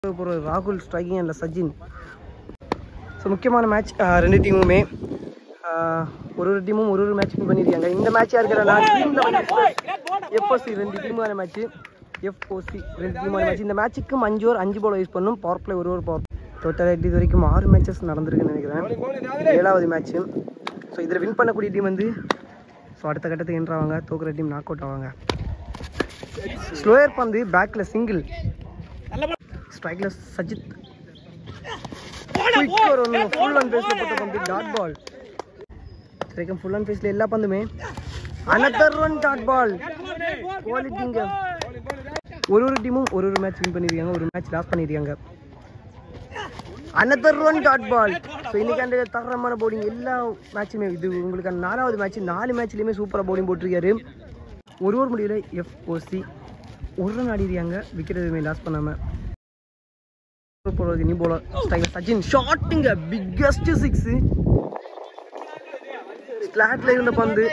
போகிற ராகுல் striking and Sachin so முக்கியமான மேட்ச் ரெண்டு டீமுமே ஆஹ், ஒரு ஒரு டீமும் ஒரு ஒரு மேட்ச் பண்ணியிருக்காங்க இந்த மேட்சாக இருக்கிற நான் எஃப்ஓசி ரெண்டு டீமான மேட்ச் எஃப்ஓசி ரெண்டு டீமான மேட்ச் இந்த மேட்ச்சுக்கும் அஞ்சு ஓவர் அஞ்சு பால் யூஸ் பண்ணும் பவர் பிளே ஒரு ஒரு பவர் டோட்டலாக இது வரைக்கும் ஆறு மேட்சஸ் நடந்திருக்குன்னு நினைக்கிறேன் ஏழாவது மேட்ச்சு ஸோ இதில் வின் பண்ணக்கூடிய டீம் வந்து ஸோ அடுத்த கட்டத்துக்கு என்ட்ரு ஆவாங்க தோக்குற டீம் நாக் அவுட் ஆவாங்க ஸ்லோயர் பந்து பேக்கில் சிங்கிள் ஸ்ட்ரைக்கில் சஜித் குயிக்கர் ஒன்று ஃபுல் அண்ட் பேஸில் போட்ட பந்து டாட் பால் வரைக்கும் ஃபுல் அண்ட் பேஸில் எல்லா பந்துமே அனதர் ஒன் டாட் பால் குவாலிட்டிங்க ஒரு ஒரு டீமும் ஒரு ஒரு மேட்ச் வின் பண்ணியிருக்காங்க ஒரு மேட்ச் லாஸ் பண்ணியிருக்காங்க another one dot ball so இன்னைக்கு அந்த தரமான பவுலிங் எல்லா மேட்சுமே இது உங்களுக்கு அந்த நாலாவது மேட்ச் நாலு மேட்ச்லேயுமே சூப்பராக பவுலிங் போட்டிருக்காரு ஒரு ஒரு முடிவில் எஃப்ஓசி ஒரு ரன் ஆடிருக்காங்க விக்கெட் எதுவுமே லாஸ் பண்ணாமல் போடுறது நீ போல ஸ்ட்ரைக்கர் சச்சின் ஷாட்டுங்க பிக்கஸ்ட் சிக்ஸ் ஸ்லாட்ல இருந்த பந்து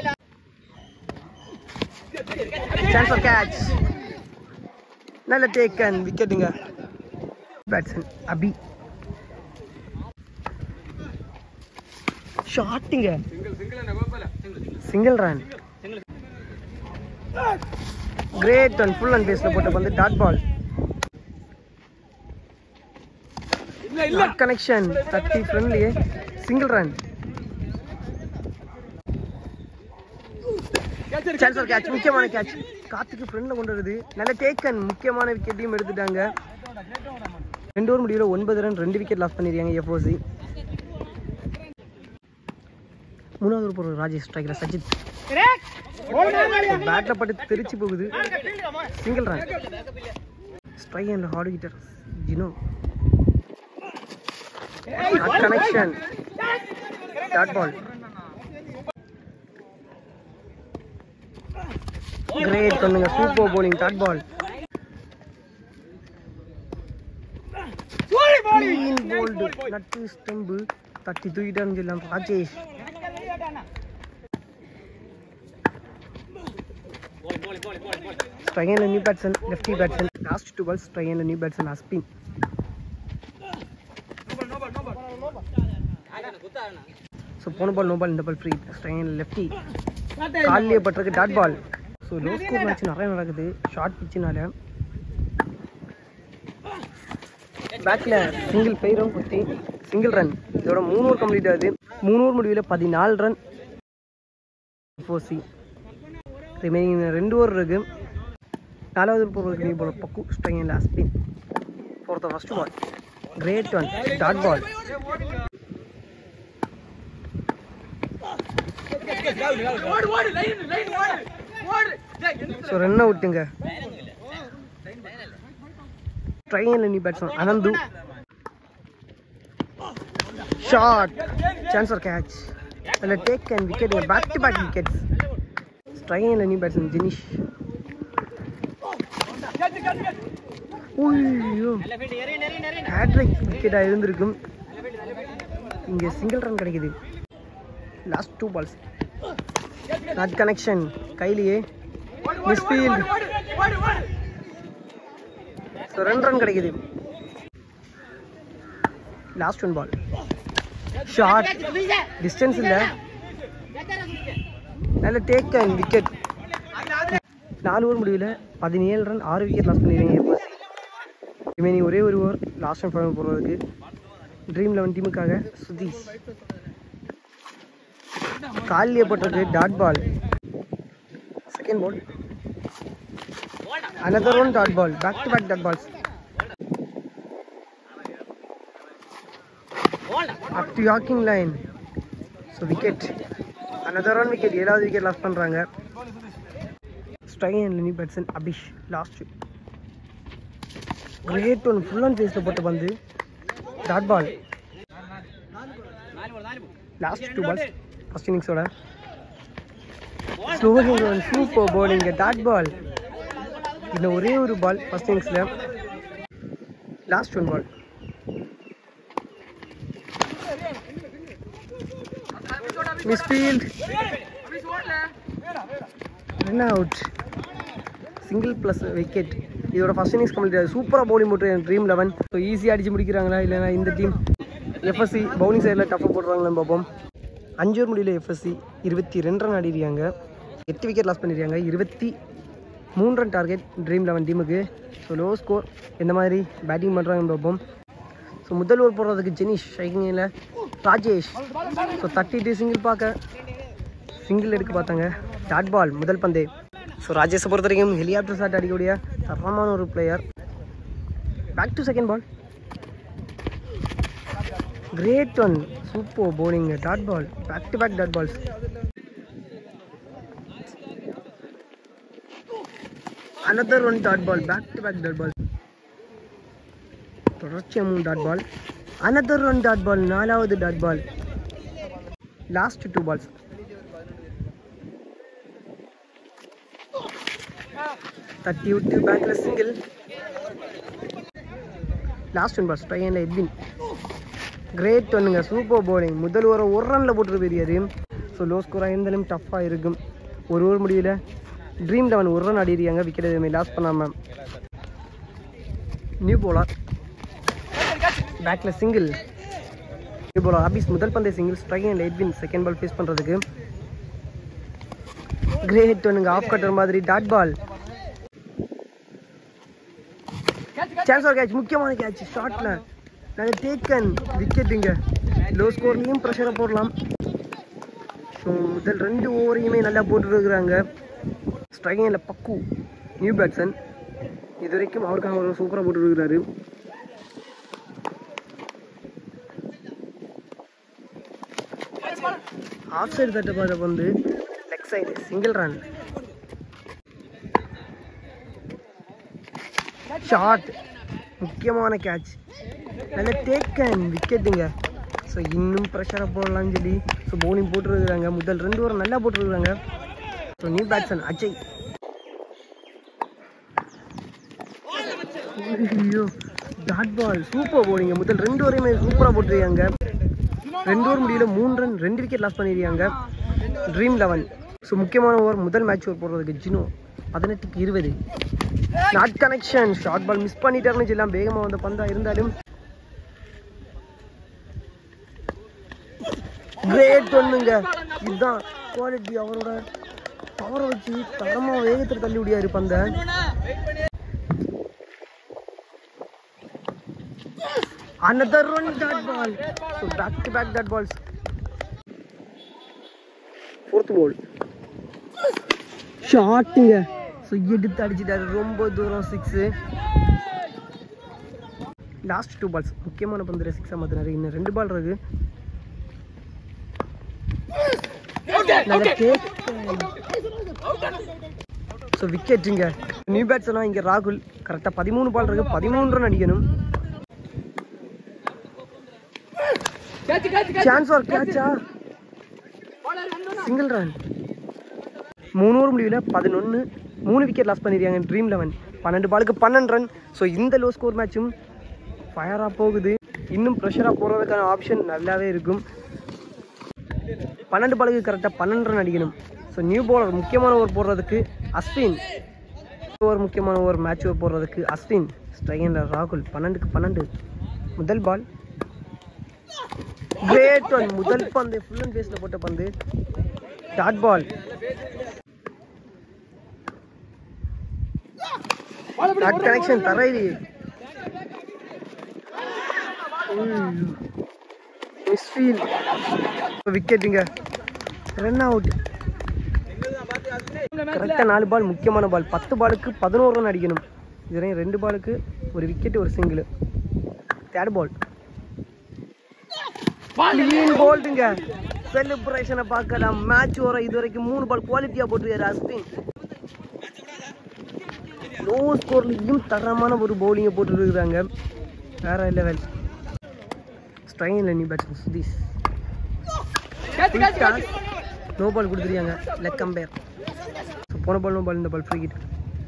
சான்ஸ் ஆஃப் கேட்ச் நல்ல டேக்கன் விக்கெட்டுங்க பேட்ஸ்மேன் அபி ஷாட்டுங்க single run great run full and பேஸ்ல போட்ட பந்து டாட் பால் கனெக்ஷன் தட்டி ஃப்ரெண்ட்லியே சிங்கிள் ரன் சான்ஸ் ஒரு கேட்ச் முக்கியமான கேட்ச் காத்துக்கு ஃப்ரெண்ட்ல கொண்டு வருது நல்ல டேக்கன் முக்கியமான விக்கெட்டையும் எடுத்துட்டாங்க ரெண்டு ஓவர் முடிவில் ஒன்பது ரன் ரெண்டு விக்கெட் லாஸ் பண்ணிருக்காங்க எஃப்ஓசி மூணாவது ஒரு பொருள் ராஜேஷ் ஸ்ட்ரைக்கர் சஜித் பேட்ல பட்டு தெரிச்சு போகுது single run strike and hard hitter Jino connection dot ball great பண்ணுங்க super bowling dot ball clean bowled நட்டு ஸ்டம்பு தட்டி தூக்கிட்டான்னு சொல்லலாம் Rajesh strike and new batsman lefty batsman last two balls strike and new batsman Asbin so போன ball no ball இந்த ball free strain lefty காலிலே பட்டிருக்கு dot ball so low score match நிறைய நடக்குது ஷார்ட் பிச்சுனால பேக்கில் சிங்கிள் பெயரும் குத்தி சிங்கிள் ரன் இதோட மூணு ஓவர் கம்ப்ளீட் ஆகுது மூணு ஓவர் முடிவில் பதினாலு ரன் ஃபோசி ரிமைனிங் ரெண்டு ஓவர் இருக்கு நாலாவது போகிறதுக்கு நீ போல பக்கு ஸ்ட்ரைன் லாஸ்பின் four the first ball great one dot ball so run அவுட்டுங்க ட்ரைனில் நீ batsman Ananthu short chance are catch அதில் take and wicket back to back wickets ட்ரைனில் நீ பேட்ஸ்மேன் ஜினிஷ் ஐயோ ஹேட்ரிக் விக்கெட்டாக இருந்திருக்கும் இங்கே சிங்கிள் ரன் கிடைக்குது last two balls not connection கையிலேயே மிஸ்ஃபீல்ட் ஸோ ரெண்டு ரன் கிடைக்குது லாஸ்ட் ஒன் பால் ஷார்ட் டிஸ்டன்ஸ் இல்லை நல்ல டேக் அண்ட் விக்கெட் நாலு ஓவர் முடிவில் பதினேழு ரன் ஆறு விக்கெட் லாஸ் பண்ணிடுவீங்க இப்போ ரிமைனிங் ஒரே ஒரு ஓவர் லாஸ்ட் டைம் ஃபைனல் போகிறதுக்கு ட்ரீம் லெவன் டீமுக்காக சுதீஷ் காலிலே போட்டிருக்கு dot ball second ball another one dot ball back to back dot balls up to yorking line so wicket another one wicket ஏழாவது wicket loss பண்ணுறாங்க strike and லினி batsman Abhish last great one full and ஃபேஸில் போட்ட பந்து dot ball last two balls first இன்னிங்ஸோட slowing one super bowling dot ball இதில் ஒரே ஒரு பால் ஃபர்ஸ்ட் இன்னிங்ஸில் last one ball misfield run out single plus wicket இதோட ஃபர்ஸ்ட் இன்னிங்ஸ் கம்ப்ளீட் சூப்பராக பவுலிங் போட்டு ட்ரீம் லெவன் ஸோ ஈஸியாக அடிச்சு முடிக்கிறாங்களா இல்லைனா இந்த டீம் எஃப்எஸ்சி பவுலிங் சைடில் டஃப்பாக போடுறாங்களான்னு பார்ப்போம் அஞ்சு ஓவர் முடியல எஃப்எஸ்சி இருபத்தி ரெண்டு ரன் ஆடிருக்காங்க எட்டு விக்கெட் லாஸ் பண்ணியிருக்காங்க இருபத்தி மூணு ரன் டார்கெட் ட்ரீம் லெவன் டீமுக்கு ஸோ லோ ஸ்கோர் எந்த மாதிரி பேட்டிங் பண்ணுறாங்கன்னு பார்ப்போம் ஸோ முதல் ஓவர் போடுறதுக்கு ஜெனிஷ் ஷைக்கிங்கில் ராஜேஷ் ஸோ தட்டிட்டு சிங்கிள் பார்க்க சிங்கிள் எடுக்க பார்த்தாங்க டாட் பால் முதல் பந்தே ஸோ ராஜேஷை பொறுத்த வரைக்கும் ஹெலிகாப்டர் ஷாட் அடிக்கக்கூடிய தரமான ஒரு player back to second ball great one super bowling dot ball back to back dot balls another one dot ball back to back dot ball தொடர்ச்சியாக மூணு dot ball another one dot ball நாலாவது dot ball last two balls தட்டி விட்டு பேக்ல single last one ball ஸ்ட்ரைனில் Edwin great ஒன்றுங்க super bowling முதல் over ஒரு ரனில் போட்டுட்டு போயிருக்காரு ஸோ லோ ஸ்கோராக இருந்தாலும் டஃப்பாக இருக்கும் ஒரு ஓவர் முடியல ட்ரீம் லெவன் ஒரு ரன் ஆடிருக்காங்க விக்கெட் எதுவுமே லாஸ் பண்ணாமல் நியூ போலார் பேக்கில் சிங்கிள் நியூ போலார் அபிஸ் முதல் பந்தை single strike Edwin second ball face பண்ணுறதுக்கு கிரேட் ஒன்றுங்க ஆஃப் கட்டர் மாதிரி டாட் பால் சான்ஸ் ஒரு கேட்ச் முக்கியமான கேட்ச் ஷார்ட்ல நாங்கள் டேக்கன் விக்கெட்டுங்க லோ ஸ்கோர்லேயும் ப்ரெஷரை போடலாம் ஸோ முதல் ரெண்டு ஓவரையுமே நல்லா போட்டுருக்குறாங்க ஸ்ட்ரைக்கிங்கில் பக்கு நியூ பேட்ஸ்மேன் இது வரைக்கும் அவருக்காக ஒரு சூப்பராக போட்டுருக்கிறாரு ஆஃப் சைடு தட்ட பார்த்த வந்து leg side single run short முக்கியமான கேட்ச் நல்ல டேக்கன் விக்கெட்டுங்க ஸோ இன்னும் ப்ரெஷரை போடலாம்னு சொல்லி ஸோ பவுலிங் போட்டுருக்குறாங்க முதல் ரெண்டு ஓவர் நல்லா போட்டுருக்குறாங்க ஸோ நியூ பேட்ஸ்மேன் அஜய் ஐயோ டாட் பால் சூப்பர் போலிங்க முதல் ரெண்டு ஓவரையுமே சூப்பராக போட்டுருக்காங்க ரெண்டு ஓவர் முடியல மூணு ரன் ரெண்டு விக்கெட் லாஸ் பண்ணியிருக்காங்க ட்ரீம் லெவன் ஸோ முக்கியமான ஓவர் முதல் மேட்ச் ஓவர் போடுறதுக்கு ஜினோ பதினெட்டுக்கு இருபது not connection short ball miss பண்ணிட்டாருன்னு சொல்லலாம் வேகமாக வந்த பந்தா இருந்தாலும் கிரேட் ஒண்ணுங்க இதுதான் குவாலிட்டி அவரோட பவரை வச்சு தரமாக வேகத்தில் தள்ளி விடியாரு பந்தை another one dot ball so back to back dot balls fourth ball ஷாட்டுங்க ஸோ எடுத்து அடிச்சிட்டாரு ரொம்ப தூரம் சிக்ஸு லாஸ்ட் டூ பால்ஸ் முக்கியமான பந்து சிக்ஸாக மாற்றினாரு இன்னும் ரெண்டு பால் இருக்கு ஸோ விக்கெட்டுங்க நியூ பேட்ஸ்னா இங்கே ராகுல் கரெக்டாக பதிமூணு பால் இருக்கு பதிமூணு ரன் அடிக்கணும் சான்ஸ் ஒரு கேட்சா சிங்கிள் ரன் மூணு ஓவர் முடிவில் பதினொன்று மூணு விக்கெட் லாஸ் பண்ணிருக்காங்க ட்ரீம் லெவன் பன்னெண்டு பாலுக்கு பன்னெண்டு ரன் ஸோ இந்த லோ ஸ்கோர் மேட்சும் ஃபயராக போகுது இன்னும் ப்ரெஷராக போகிறதுக்கான ஆப்ஷன் நல்லாவே இருக்கும் பன்னெண்டு பாலுக்கு கரெக்டாக பன்னெண்டு ரன் அடிக்கணும் ஸோ நியூ பவுலர் முக்கியமான ஓவர் போடுறதுக்கு அஸ்வின் ஓவர் முக்கியமான ஓவர் மேட்ச் ஓவர் போடுறதுக்கு அஸ்வின் ஸ்ட்ரைகர் ராகுல் பன்னெண்டுக்கு பன்னெண்டு முதல் பால் கிரேட் ஒன் முதல் பந்து ஃபுல் அண்ட் ஃபேஸில் போட்ட பந்து டாட் பால் டாட் கனெக்ஷன் தரையிலே மிஸ்ஃபீல் விக்கெட்டுங்க ரன் அவுட் கரெக்டாக நாலு பால் முக்கியமான பால் பத்து பாலுக்கு பதினோரு ரன் அடிக்கணும் இதுவரையும் ரெண்டு பாலுக்கு ஒரு விக்கெட் ஒரு சிங்கிள் தேர்ட் பால் கிளீன் போல்டுங்க செலிப்ரேஷனை பார்க்கலாம் மேட்ச் வர இது வரைக்கும் மூணு பால் குவாலிட்டியாக போட்டுருக்காரு அஸ்வின் லோ ஸ்கோர்லையும் தரமான ஒரு பவுலிங்கை போட்டுருக்குறாங்க வேற லெவல் ஸ்ட்ரைனில் நீ பேட்ஸ்மேன் சுதீஷ் நோ பால் கொடுத்துருக்காங்க லெக் கம்பேர் போன பால் நோ பால் இந்த ball free hit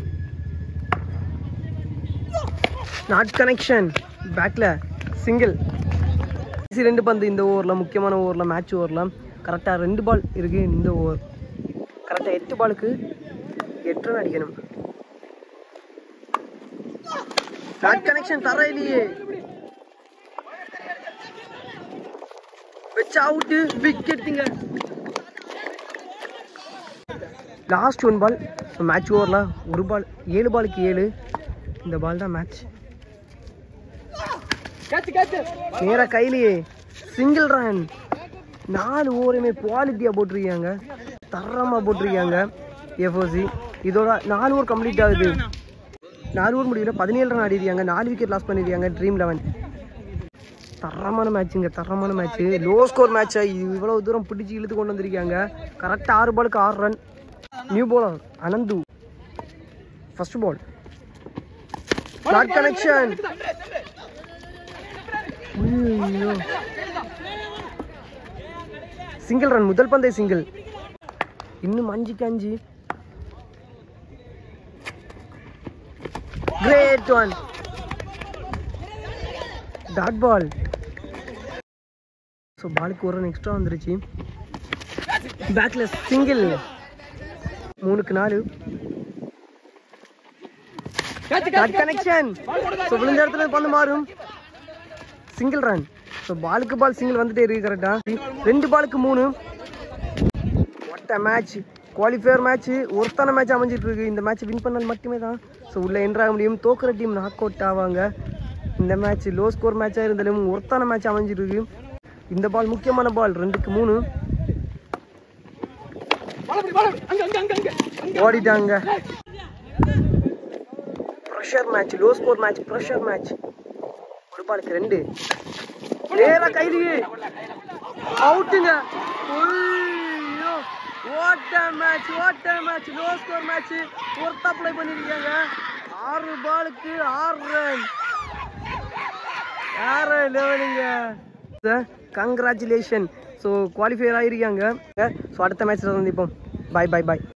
not connection பேக்கில் சிங்கிள் கடைசி ரெண்டு பந்து இந்த ஓவரில் முக்கியமான ஓவரில் மேட்ச் ஓவரில் கரெக்டாக ரெண்டு பால் இருக்குது இந்த ஓவர் கரெக்டாக எட்டு பாலுக்கு எட்டு ரன் அடிக்கணும் ஷார்ட் கனெக்ஷன் தர இல்லையே வச்சு அவுட்டு விக்கெட்டுங்க லாஸ்ட் ஒன் பால் மேட்ச் ஓவரில் ஒரு பால் ஏழு பாலுக்கு ஏழு இந்த பால் தான் மேட்ச் நேரா கையிலேயே சிங்கிள் ரன் நாலு ஓவருமே குவாலிட்டியாக போட்டிருக்காங்க தரமாக போட்டிருக்காங்க எஃப்ஓசி இதோட நாலு ஓவர் கம்ப்ளீட் ஆகுது நாலு ஓவர் முடியல பதினேழு ரன் ஆடிருக்காங்க நாலு விக்கெட் லாஸ் பண்ணிருக்காங்க ட்ரீம் லெவன் தரமான மேட்சுங்க தரமான மேட்ச் லோ ஸ்கோர் மேட்சை இவ்வளவு தூரம் பிடிச்சி இழுத்து கொண்டு வந்திருக்காங்க கரெக்டாக ஆறு பாலுக்கு ஆறு run new bowler Ananthu first ball short connection ஐயோ சிங்கிள் ரன் முதல் பந்தை சிங்கிள் இன்னும் அஞ்சுக்கு அஞ்சு great one dot ball so பாலுக்கு ஒரு ரன் எக்ஸ்ட்ரா வந்துருச்சு பேக்ல சிங்கிள் மூணுக்கு நாலு டாட் கனெக்ஷன் ஸோ விழுந்த இடத்துல பந்து மாறும் சிங்கிள் ரன் ஸோ பாலுக்கு பால் சிங்கிள் வந்துட்டே இருக்கு கரெக்டா ரெண்டு பாலுக்கு மூணு ஒட்ட மேட்ச் குவாலிஃபயர் மேட்ச் ஒருத்தான மேட்ச் அமைஞ்சிட்டு இருக்கு இந்த மேட்ச் வின் பண்ணால் மட்டுமே தான் ஸோ உள்ள என்ட்ராக முடியும் தோக்குற டீம் நாக் அவுட் ஆவாங்க இந்த மேட்ச் லோ ஸ்கோர் மேட்சாக இருந்தாலும் ஒருத்தான மேட்ச் அமைஞ்சிட்டு இருக்கு இந்த பால் முக்கியமான பால் ரெண்டுக்கு மூணு ஓடிட்டாங்க pressure match low score match pressure match ஒரு பாலுக்கு ரெண்டு நேரா கைதியே அவுட்டுங்க ஐயோ ஓட்ட மேட்ச் ஓட்ட மேட்ச் லோ ஸ்கோர் மேட்ச் ஒருத்தா ப்ளே பண்ணிருக்காங்க ஆறு பாலுக்கு ஆறு ரன் வேற லெவலுங்க கங்க்ராச்சுலேஷன் ஸோ குவாலிஃபையர் ஆகிருக்காங்க ஸோ அடுத்த மேட்ச்சில் சந்திப்போம் பாய் பாய் பாய்